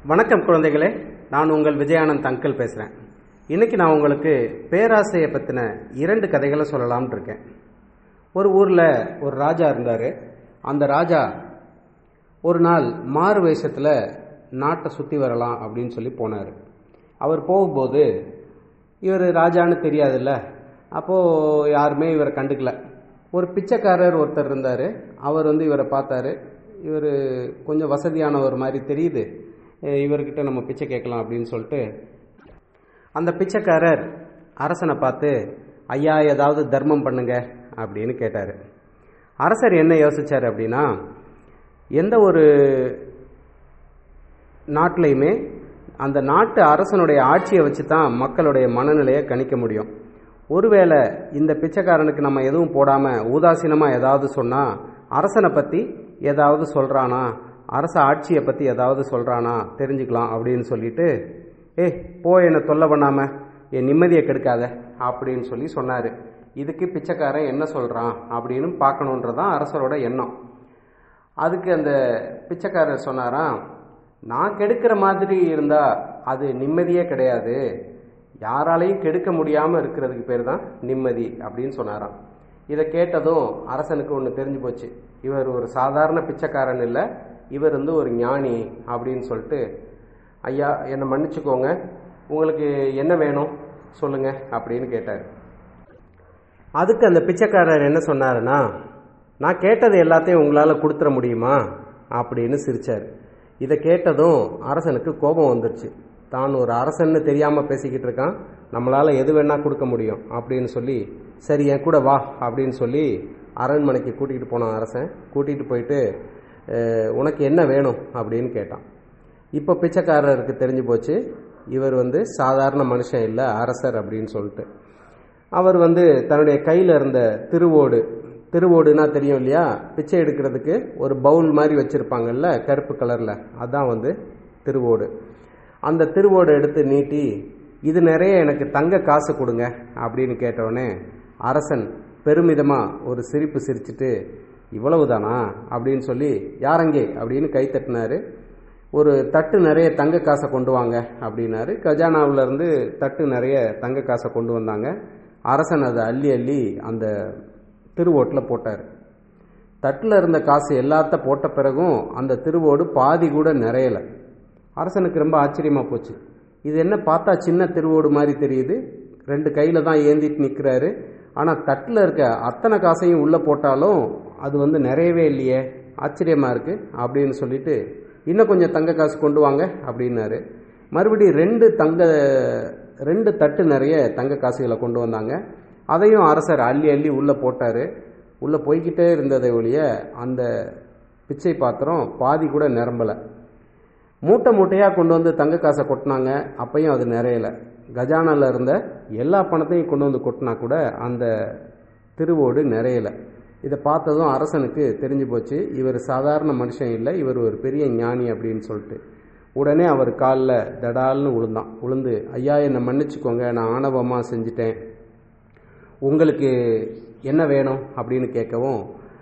வணக்கம் குழந்தைகளே நான் உங்கள் விஜயானந்த் அங்கிள் பேசுகிறேன் இன்னைக்கு நான் உங்களுக்கு பேராசையை பற்றின இரண்டு கதைகளை சொல்லலாம்னு இருக்கேன் ஒரு ஊரில் ஒரு ராஜா இருந்தார் அந்த ராஜா ஒரு நாள் மாறு வேஷத்தில் நாட்டை சுற்றி வரலாம் அப்படின்னு சொல்லி போனார் அவர் போகும்போது இவர் ராஜான்னு தெரியாதுல்ல அப்போது யாருமே இவரை கண்டுக்கல ஒரு பிச்சைக்காரர் ஒருத்தர் இருந்தார் அவர் வந்து இவரை பார்த்தாரு இவர் கொஞ்சம் வசதியானவர் மாதிரி தெரியுது அஹ் இவர்கிட்ட நம்ம பிச்சை கேட்கலாம் அப்படின்னு சொல்லிட்டு அந்த பிச்சைக்காரர் அரசனை பார்த்து ஐயா ஏதாவது தர்மம் பண்ணுங்க அப்படின்னு கேட்டார் அரசர் என்ன யோசிச்சார் அப்படின்னா எந்த ஒரு நாட்டிலையுமே அந்த நாட்டு அரசனுடைய ஆட்சியை வச்சு தான் மக்களுடைய மனநிலையை கணிக்க முடியும் ஒருவேளை இந்த பிச்சைக்காரனுக்கு நம்ம எதுவும் போடாமல் ஊதாசீனமாக ஏதாவது சொன்னால் அரசனை பற்றி ஏதாவது சொல்கிறானா அரச ஆட்சியை பற்றி ஏதாவது சொல்கிறானா தெரிஞ்சுக்கலாம் அப்படின்னு சொல்லிட்டு ஏ போ என்னை தொல்லை பண்ணாமல் என் நிம்மதியை கெடுக்காத அப்படின்னு சொல்லி சொன்னார் இதுக்கு பிச்சைக்காரன் என்ன சொல்கிறான் அப்படின்னு பார்க்கணுன்றதான் அரசரோட எண்ணம் அதுக்கு அந்த பிச்சைக்காரர் சொன்னாராம் நான் கெடுக்கிற மாதிரி இருந்தால் அது நிம்மதியே கிடையாது யாராலையும் கெடுக்க முடியாமல் இருக்கிறதுக்கு பேர் தான் நிம்மதி அப்படின்னு சொன்னாராம் இதை கேட்டதும் அரசனுக்கு ஒன்று தெரிஞ்சு போச்சு இவர் ஒரு சாதாரண பிச்சைக்காரன் இல்லை இவர் வந்து ஒரு ஞானி அப்படின்னு சொல்லிட்டு ஐயா என்னை மன்னிச்சுக்கோங்க உங்களுக்கு என்ன வேணும் சொல்லுங்க அப்படின்னு கேட்டார் அதுக்கு அந்த பிச்சைக்காரர் என்ன சொன்னாருன்னா நான் கேட்டது எல்லாத்தையும் உங்களால் கொடுத்துட முடியுமா அப்படின்னு சிரிச்சார் இதை கேட்டதும் அரசனுக்கு கோபம் வந்துருச்சு தான் ஒரு அரசன்னு தெரியாமல் பேசிக்கிட்டு இருக்கான் நம்மளால் எது வேணால் கொடுக்க முடியும் அப்படின்னு சொல்லி சரி என் கூட வா அப்படின்னு சொல்லி அரண்மனைக்கு கூட்டிகிட்டு போனான் அரசன் கூட்டிகிட்டு போயிட்டு "அஹ், உனக்கு என்ன வேணும் அப்படின்னு கேட்டான் இப்போ பிச்சைக்காரருக்கு தெரிஞ்சு போச்சு இவர் வந்து சாதாரண மனுஷன் இல்லை அரசர் அப்படின்னு சொல்லிட்டு அவர் வந்து தன்னுடைய கையில் இருந்த திருவோடு திருவோடுனா தெரியும் இல்லையா பிச்சை எடுக்கிறதுக்கு ஒரு பவுல் மாதிரி வச்சுருப்பாங்கல்ல கருப்பு கலரில் அதான் வந்து திருவோடு அந்த திருவோடு எடுத்து நீட்டி இது நிறைய எனக்கு தங்க காசு கொடுங்க அப்படின்னு கேட்டவுடனே அரசன் பெருமிதமாக ஒரு சிரிப்பு சிரிச்சிட்டு இவ்வளவுதானா அப்படின்னு சொல்லி யாரங்கே அப்படின்னு கை தட்டினாரு ஒரு தட்டு நிறைய தங்க காசை கொண்டு வாங்க அப்படின்னாரு கஜானாவுல இருந்து தட்டு நிறைய தங்க காசை கொண்டு வந்தாங்க அரசன் அதை அள்ளி அள்ளி அந்த திருவோட்டில் போட்டார் தட்டில் இருந்த காசு எல்லாத்த போட்ட பிறகும் அந்த திருவோடு பாதி கூட நிறையலை அரசனுக்கு ரொம்ப ஆச்சரியமாக போச்சு இது என்ன பார்த்தா சின்ன திருவோடு மாதிரி தெரியுது ரெண்டு கையில் தான் ஏந்திட்டு நிற்கிறாரு ஆனால் தட்டில் இருக்க அத்தனை காசையும் உள்ளே போட்டாலும் அது வந்து நிறையவே இல்லையே ஆச்சரியமாக இருக்குது அப்படின்னு சொல்லிட்டு இன்னும் கொஞ்சம் தங்க காசு கொண்டு வாங்க அப்படின்னாரு மறுபடியும் ரெண்டு தங்க ரெண்டு தட்டு நிறைய தங்க காசுகளை கொண்டு வந்தாங்க அதையும் அரசர் அள்ளி அள்ளி உள்ளே போட்டார் உள்ளே போய்கிட்டே இருந்ததை ஒழிய அந்த பிச்சை பாத்திரம் பாதி கூட நிரம்பலை மூட்டை மூட்டையாக கொண்டு வந்து தங்க காசை கொட்டினாங்க அப்பையும் அது நிறையல கஜானால இருந்த எல்லா பணத்தையும் கொண்டு வந்து கொட்டினா கூட அந்த திருவோடு நிறையல இதை பார்த்ததும் அரசனுக்கு தெரிஞ்சு போச்சு இவர் சாதாரண மனுஷன் இல்லை இவர் ஒரு பெரிய ஞானி அப்படின்னு சொல்லிட்டு உடனே அவர் காலில் தடால்னு விழுந்தான் விழுந்து ஐயா என்னை மன்னிச்சுக்கோங்க நான் ஆணவமாக செஞ்சிட்டேன் உங்களுக்கு என்ன வேணும் அப்படின்னு கேட்கவும்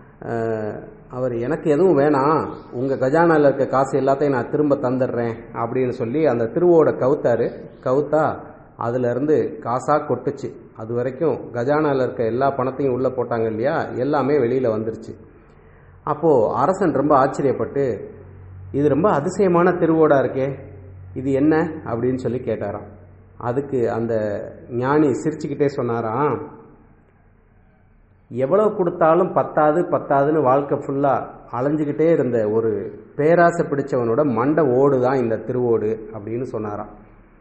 அஹ், அவர் எனக்கு எதுவும் வேணாம் உங்கள் கஜானாவில் இருக்க காசு எல்லாத்தையும் நான் திரும்ப தந்துடுறேன் அப்படின்னு சொல்லி அந்த திருவோட கவுத்தாரு கவுத்தா அதுலேருந்து காசாக கொட்டுச்சு அது வரைக்கும் கஜானாவில் இருக்க எல்லா பணத்தையும் உள்ளே போட்டாங்க இல்லையா எல்லாமே வெளியில் வந்துருச்சு அப்போது அரசன் ரொம்ப ஆச்சரியப்பட்டு இது ரொம்ப அதிசயமான திருவோடா இருக்கே இது என்ன அப்படின்னு சொல்லி கேட்டாராம் அதுக்கு அந்த ஞானி சிரிச்சுக்கிட்டே சொன்னாராம் எவ்வளவு கொடுத்தாலும் பத்தாது பத்தாதுன்னு வாழ்க்கை ஃபுல்லாக அலைஞ்சுக்கிட்டே இருந்த ஒரு பேராசை பிடிச்சவனோட மண்டை ஓடு தான் இந்த திருவோடு அப்படின்னு சொன்னாராம்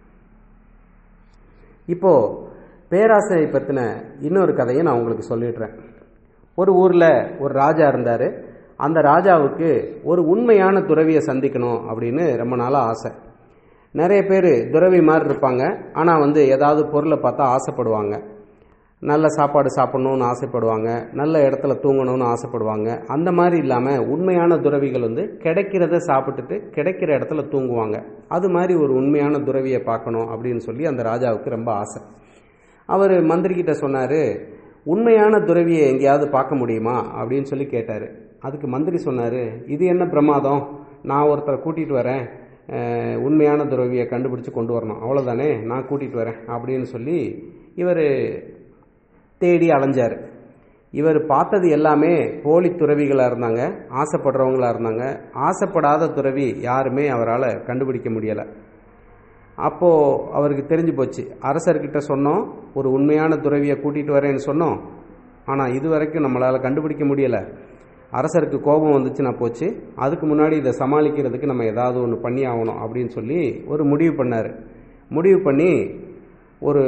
இப்போ பேராசையை பற்றின இன்னொரு கதையை நான் உங்களுக்கு சொல்லிடுறேன் ஒரு ஊரில் ஒரு ராஜா இருந்தார் அந்த ராஜாவுக்கு ஒரு உண்மையான துறவியை சந்திக்கணும் அப்படின்னு ரொம்ப நாளாக ஆசை நிறைய பேர் துறவி மாதிரி இருப்பாங்க ஆனால் வந்து ஏதாவது பொருளை பார்த்தா ஆசைப்படுவாங்க நல்ல சாப்பாடு சாப்பிடணும்னு ஆசைப்படுவாங்க நல்ல இடத்துல தூங்கணும்னு ஆசைப்படுவாங்க அந்த மாதிரி இல்லாமல் உண்மையான துறவிகள் வந்து கிடைக்கிறத சாப்பிட்டுட்டு கிடைக்கிற இடத்துல தூங்குவாங்க அது மாதிரி ஒரு உண்மையான துறவியை பார்க்கணும் அப்படின்னு சொல்லி அந்த ராஜாவுக்கு ரொம்ப ஆசை அவர் மந்திரிக்கிட்ட சொன்னார் உண்மையான துறவியை எங்கேயாவது பார்க்க முடியுமா அப்படின்னு சொல்லி கேட்டார் அதுக்கு மந்திரி சொன்னார் இது என்ன பிரமாதம் நான் ஒருத்தரை கூட்டிகிட்டு வரேன் அஹ், உண்மையான துறவியை கண்டுபிடிச்சு கொண்டு வரணும் அவ்வளோதானே நான் கூட்டிகிட்டு வரேன் அப்படின்னு சொல்லி இவர் தேடி அலைஞ்சார் இவர் பார்த்தது எல்லாமே போலி துறவிகளாக இருந்தாங்க ஆசைப்படுறவங்களா இருந்தாங்க ஆசைப்படாத துறவி யாருமே அவரால் கண்டுபிடிக்க முடியலை அப்போது அவருக்கு தெரிஞ்சு போச்சு அரசர்கிட்ட சொன்னோம் ஒரு உண்மையான துறவியை கூட்டிகிட்டு வரேன்னு சொன்னோம் ஆனால் இது வரைக்கும் நம்மளால் கண்டுபிடிக்க முடியலை அரசருக்கு கோபம் வந்துச்சுன்னா போச்சு அதுக்கு முன்னாடி இதை சமாளிக்கிறதுக்கு நம்ம ஏதாவது ஒன்று பண்ணி ஆகணும் அப்படின்னு சொல்லி ஒரு முடிவு பண்ணார் முடிவு பண்ணி ஒரு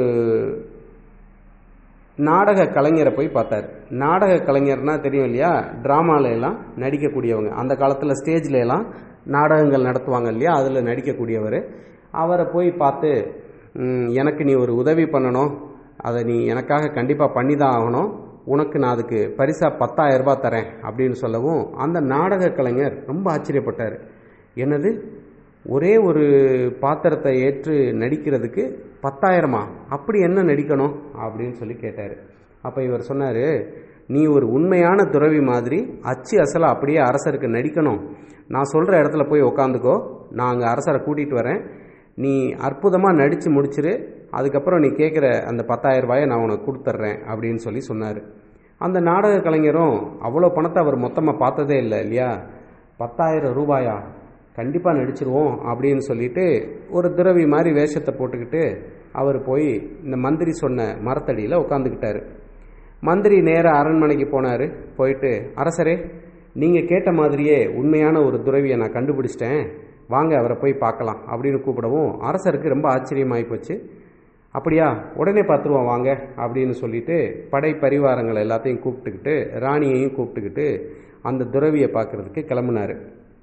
நாடக கலைஞரை போய் பார்த்தார் நாடக கலைஞர்னா தெரியும் இல்லையா டிராமால எல்லாம் நடிக்கக்கூடியவங்க அந்த காலத்தில் ஸ்டேஜ்ல எல்லாம் நாடகங்கள் நடத்துவாங்க இல்லையா அதில் நடிக்கக்கூடியவர் அவரை போய் பார்த்து "ம், எனக்கு நீ ஒரு உதவி பண்ணணும் அதை நீ எனக்காக கண்டிப்பாக பண்ணி தான் ஆகணும் உனக்கு நான் அதுக்கு பரிசா பத்தாயிரம் ரூபாய் தரேன் அப்படின்னு சொல்லவும் அந்த நாடக கலைஞர் ரொம்ப ஆச்சரியப்பட்டார் என்னது ஒரே ஒரு பாத்திரத்தை ஏற்று நடிக்கிறதுக்கு பத்தாயிரமா அப்படி என்ன நடிக்கணும் அப்படின்னு சொல்லி கேட்டார் அப்போ இவர் சொன்னார் நீ ஒரு உண்மையான துறவி மாதிரி அச்சு அசலா அப்படியே அரசருக்கு நடிக்கணும் நான் சொல்கிற இடத்துல போய் உக்காந்துக்கோ நான் அங்கே அரசரை கூட்டிகிட்டு வரேன் நீ அற்புதமாக நடித்து முடிச்சிரு அதுக்கப்புறம் நீ கேட்குற அந்த பத்தாயிரம் ரூபாயை நான் உனக்கு கொடுத்துட்றேன் அப்படின்னு சொல்லி சொன்னார் அந்த நாடக கலைஞரும் அவ்வளோ பணத்தை அவர் மொத்தமாக பார்த்ததே இல்லை இல்லையா பத்தாயிரம் ரூபாயா கண்டிப்பாக நடிச்சிருவோம் அப்படின்னு சொல்லிட்டு ஒரு துறவி மாதிரி வேஷத்தை போட்டுக்கிட்டு அவர் போய் இந்த மந்திரி சொன்ன மரத்தடியில் உட்காந்துக்கிட்டாரு மந்திரி நேராக அரண்மனைக்கு போனார் போயிட்டு அரசரே நீங்கள் கேட்ட மாதிரியே உண்மையான ஒரு துறவியை நான் கண்டுபிடிச்சிட்டேன் வாங்க அவரை போய் பார்க்கலாம் அப்படின்னு கூப்பிடவும் அரசருக்கு ரொம்ப ஆச்சரியமாகி போச்சு அப்படியா உடனே பார்த்துருவோம் வாங்க அப்படின்னு சொல்லிட்டு படை பரிவாரங்கள் எல்லாத்தையும் கூப்பிட்டுக்கிட்டு ராணியையும் கூப்பிட்டுக்கிட்டு அந்த துறவியை பார்க்கறதுக்கு கிளம்புனாரு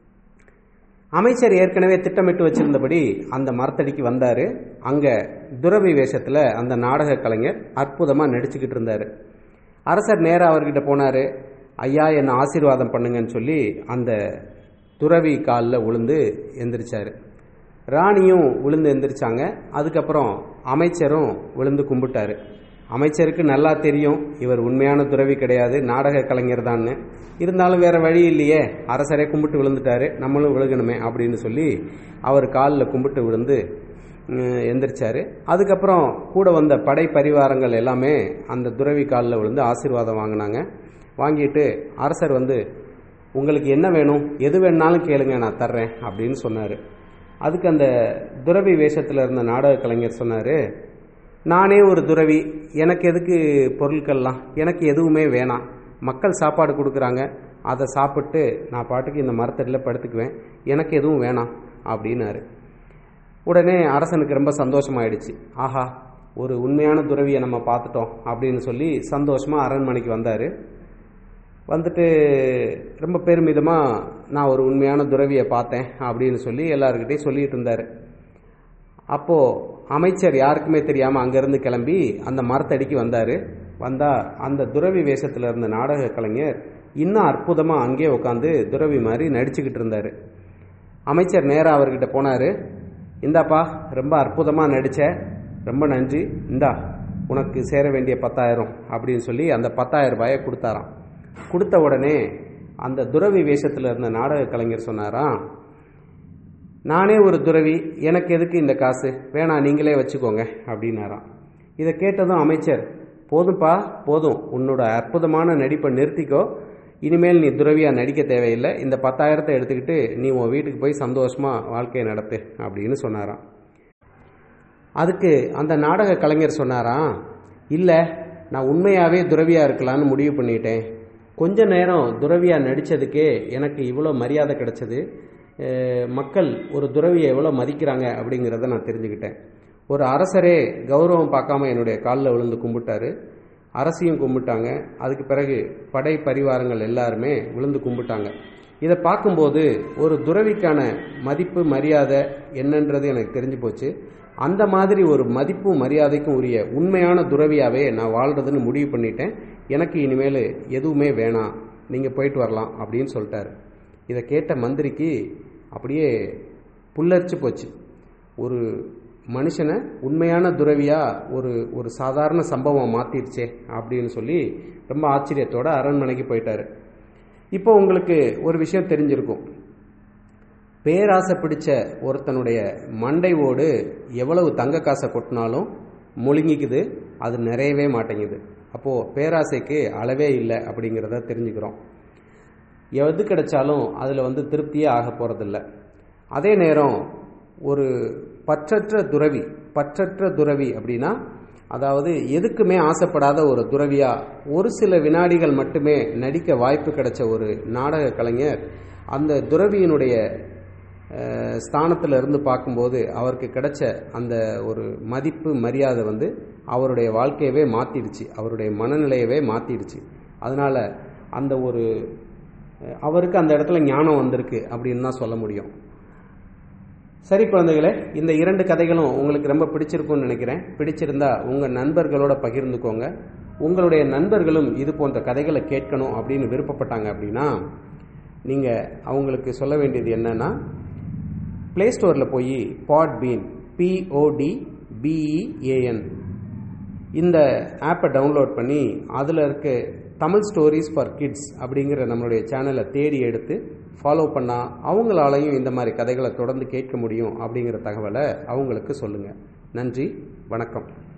அமைச்சர் ஏற்கனவே திட்டமிட்டு வச்சிருந்தபடி அந்த மரத்தடிக்கு வந்தாரு அங்க துறவி வேஷத்துல அந்த நாடக கலைஞர் அற்புதமா நடிச்சுக்கிட்டு இருந்தாரு அரசர் நேரா அவர்கிட்ட போனாரு ஐயா என்ன ஆசீர்வாதம் பண்ணுங்கன்னு சொல்லி அந்த துறவி காலில் விழுந்து எந்திரிச்சாரு ராணியும் விழுந்து எந்திரிச்சாங்க அதுக்கப்புறம் அமைச்சரும் விழுந்து கும்பிட்டாரு அமைச்சருக்கு நல்லா தெரியும் இவர் உண்மையான துறவி கிடையாது நாடக கலைஞர் தான்னு இருந்தாலும் வேற வழி இல்லையே அரசரே கும்பிட்டு விழுந்துட்டாரு நம்மளும் விழுகணுமே அப்படின்னு சொல்லி அவர் காலில் கும்பிட்டு விழுந்து உம், எந்திரிச்சாரு அதுக்கப்புறம் கூட வந்த படை பரிவாரங்கள் எல்லாமே அந்த துறவி காலில் விழுந்து ஆசீர்வாதம் வாங்கினாங்க வாங்கிட்டு அரசர் வந்து உங்களுக்கு என்ன வேணும் எது வேணாலும் கேளுங்க நான் தர்றேன் அப்படின்னு சொன்னார் அதுக்கு அந்த துறவி வேஷத்தில் இருந்த நாடக கலைஞர் சொன்னார் நானே ஒரு துறவி எனக்கு எதுக்கு பொருட்கள்லாம் எனக்கு எதுவுமே வேணாம் மக்கள் சாப்பாடு கொடுக்குறாங்க அதை சாப்பிட்டு நான் பாட்டுக்கு இந்த மரத்தடியில் படுத்துக்குவேன் எனக்கு எதுவும் வேணாம் அப்படின்னாரு உடனே அரசனுக்கு ரொம்ப சந்தோஷமாயிடுச்சு ஆஹா ஒரு உண்மையான துறவியை நம்ம பார்த்துட்டோம் அப்படின்னு சொல்லி சந்தோஷமாக அரண்மனைக்கு வந்தார் வந்துட்டு ரொம்ப பெருமிதமாக நான் ஒரு உண்மையான துறவியை பார்த்தேன் அப்படின்னு சொல்லி எல்லாருக்கிட்டையும் சொல்லிட்டு இருந்தார் அப்போது அமைச்சர் யாருக்குமே தெரியாமல் அங்கேருந்து கிளம்பி அந்த மரத்தடிக்கு வந்தார் வந்தால் அந்த துறவி வேஷத்தில் இருந்த நாடக கலைஞர் இன்னும் அற்புதமாக அங்கேயே உட்காந்து துறவி மாதிரி நடிச்சுக்கிட்டு இருந்தார் அமைச்சர் நேராக அவர்கிட்ட போனார் இந்தாப்பா ரொம்ப அற்புதமாக நடித்த ரொம்ப நன்றி இந்தா உனக்கு சேர வேண்டிய பத்தாயிரம் அப்படின்னு சொல்லி அந்த பத்தாயிரம் ரூபாயை கொடுத்தாராம் கொடுத்த உடனே அந்த துறவி வேஷத்தில் இருந்த நாடக கலைஞர் சொன்னாராம் நானே ஒரு துறவி எனக்கு எதுக்கு இந்த காசு வேணாம் நீங்களே வச்சுக்கோங்க அப்படின்னாராம் இதை கேட்டதும் அமைச்சர் போதும்பா போதும் உன்னோட அற்புதமான நடிப்பை நிறுத்திக்கோ இனிமேல் நீ துறவியா நடிக்க தேவையில்லை இந்த பத்தாயிரத்தை எடுத்துக்கிட்டு நீ உன் வீட்டுக்கு போய் சந்தோஷமா வாழ்க்கையை நடத்து அப்படின்னு சொன்னாராம் அதுக்கு அந்த நாடக கலைஞர் சொன்னாராம் இல்லை நான் உண்மையாகவே துறவியாக இருக்கலான்னு முடிவு பண்ணிட்டேன் கொஞ்ச நேரம் துறவியாக நடித்ததுக்கே எனக்கு இவ்வளோ மரியாதை கிடைச்சது அஹ் மக்கள் ஒரு துறவியை எவ்வளோ மதிக்கிறாங்க அப்படிங்கிறத நான் தெரிஞ்சுக்கிட்டேன் ஒரு அரசரே கௌரவம் பார்க்காம என்னுடைய காலில் விழுந்து கும்பிட்டாரு அரசியும் கும்பிட்டாங்க அதுக்கு பிறகு படை பரிவாரங்கள் எல்லாருமே விழுந்து கும்பிட்டாங்க இதை பார்க்கும்போது ஒரு துறவிக்கான மதிப்பு மரியாதை என்னன்றது எனக்கு தெரிஞ்சு போச்சு அந்த மாதிரி ஒரு மதிப்பும் மரியாதைக்கும் உரிய உண்மையான துறவியாவே நான் வாழ்றதுன்னு முடிவு பண்ணிட்டேன் எனக்கு இனிமேல் எதுவுமே வேணாம் நீங்கள் போயிட்டு வரலாம் அப்படின்னு சொல்லிட்டாரு இதை கேட்ட மந்திரிக்கு அப்படியே புல்லரிச்சு போச்சு ஒரு மனுஷனை உண்மையான துறவியா ஒரு ஒரு சாதாரண சம்பவம் மாத்திருச்சே அப்படின்னு சொல்லி ரொம்ப ஆச்சரியத்தோட அரண்மனைக்கு போயிட்டாரு இப்போ உங்களுக்கு ஒரு விஷயம் தெரிஞ்சிருக்கும் பேராசை பிடிச்ச ஒருத்தனுடைய மண்டை ஓடு எவ்வளவு தங்க காசை கொட்டினாலும் முழுங்கிக்குது அது நிறையவே மாட்டேங்குது அப்போது பேராசைக்கு அளவே இல்லை அப்படிங்கிறத தெரிஞ்சுக்கிறோம் எது கிடைச்சாலும் அதில் வந்து திருப்தியே ஆக போகிறதில்ல அதே நேரம் ஒரு பற்றற்ற துறவி பற்றற்ற துறவி அப்படின்னா அதாவது எதுக்குமே ஆசைப்படாத ஒரு துறவியா ஒரு சில வினாடிகள் மட்டுமே நடிக்க வாய்ப்பு கிடைச்ச ஒரு நாடக கலைஞர் அந்த துறவியினுடைய ஸ்தானத்தில் இருந்து பார்க்கும்போது அவருக்கு கிடைச்ச அந்த ஒரு மதிப்பு மரியாதை வந்து அவருடைய வாழ்க்கையவே மாற்றிடுச்சு அவருடைய மனநிலையவே மாற்றிடுச்சு அதனால் அந்த ஒரு அவருக்கு அந்த இடத்துல ஞானம் வந்திருக்கு அப்படின்னு தான் சொல்ல முடியும் சரி குழந்தைகளே இந்த இரண்டு கதைகளும் உங்களுக்கு ரொம்ப பிடிச்சிருக்கும்னு நினைக்கிறேன் பிடிச்சிருந்தா உங்கள் நண்பர்களோட பகிர்ந்துக்கோங்க உங்களுடைய நண்பர்களும் இது போன்ற கதைகளை கேட்கணும் அப்படின்னு விருப்பப்பட்டாங்க அப்படின்னா நீங்கள் அவங்களுக்கு சொல்ல வேண்டியது என்னன்னா ப்ளே ஸ்டோரில் போய் பாட் பீன் பிஓடி பிஇஏஎன் இந்த ஆப்பை டவுன்லோட் பண்ணி அதில் இருக்க தமிழ் ஸ்டோரிஸ் ஃபார் கிட்ஸ் அப்படிங்கிற நம்மளுடைய சேனலை தேடி எடுத்து ஃபாலோ பண்ணால் அவங்களாலையும் இந்த மாதிரி கதைகளை தொடர்ந்து கேட்க முடியும் அப்படிங்கிற தகவலை அவங்களுக்கு சொல்லுங்கள் நன்றி வணக்கம்